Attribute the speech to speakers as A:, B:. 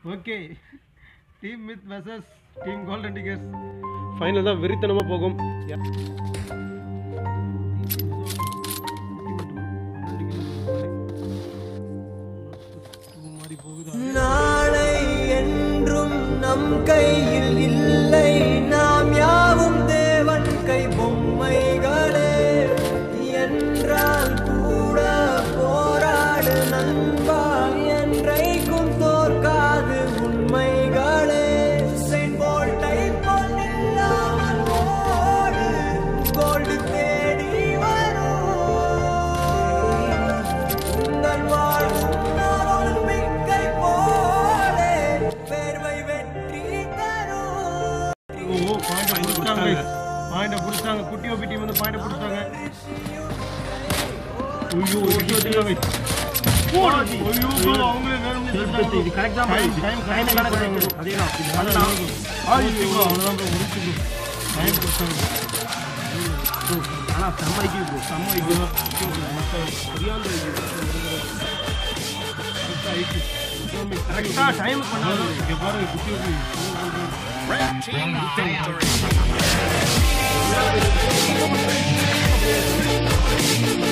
A: Okay team மித் versus team golden tigers
B: final தான் வெறித்தனமாக போகும்
A: மாதிரி போகுதா
C: நாளை என்றும் நம் கையில் இல்லை நாம் யாவும் தேவன் கை பொம்மைகளே என்றால் கூட போராடு நண்பா என்றைக்கும் தோற்காது உண்மைகளே செயின்ட் போல்ட்டை போல் இல்லாமல் ஓடு கோல்டு தேடி வரும் உங்கள் வாழும் ஒலிம்பிக்கை போலே பேர்வை வெற்றி தரும்
A: ஓ பாயிண்ட் பிடிச்சிட்டாங்க பாயிண்ட பிடிச்சிட்டாங்க குட்டி ஓபி டீம் வந்து பாயிண்ட பிடிச்சிட்டாங்க ஐயோ குட்டி வச்சிருக்காங்க ஐயோ bro, அவங்களே வேணும்னு சொல்லிட்டாங்க
D: இது correct தான்
A: time
D: bro.
A: Time
D: Time
A: time
D: correct தான் bro. அதேதான். இது அதுதான்.
A: ஐயோ அவ்வளவுதான் bro முடிச்சு bro டைம் பிடிச்சாங்க
D: ஆனா செம்ம ஐக்கியம் bro. செம்ம ஐக்கியம். சரியான ஐக்கியம்.
A: கரெக்டா டைம் பண்ணாங்க இங்க பாருங்க குட்டி ஓபி
E: Team victory.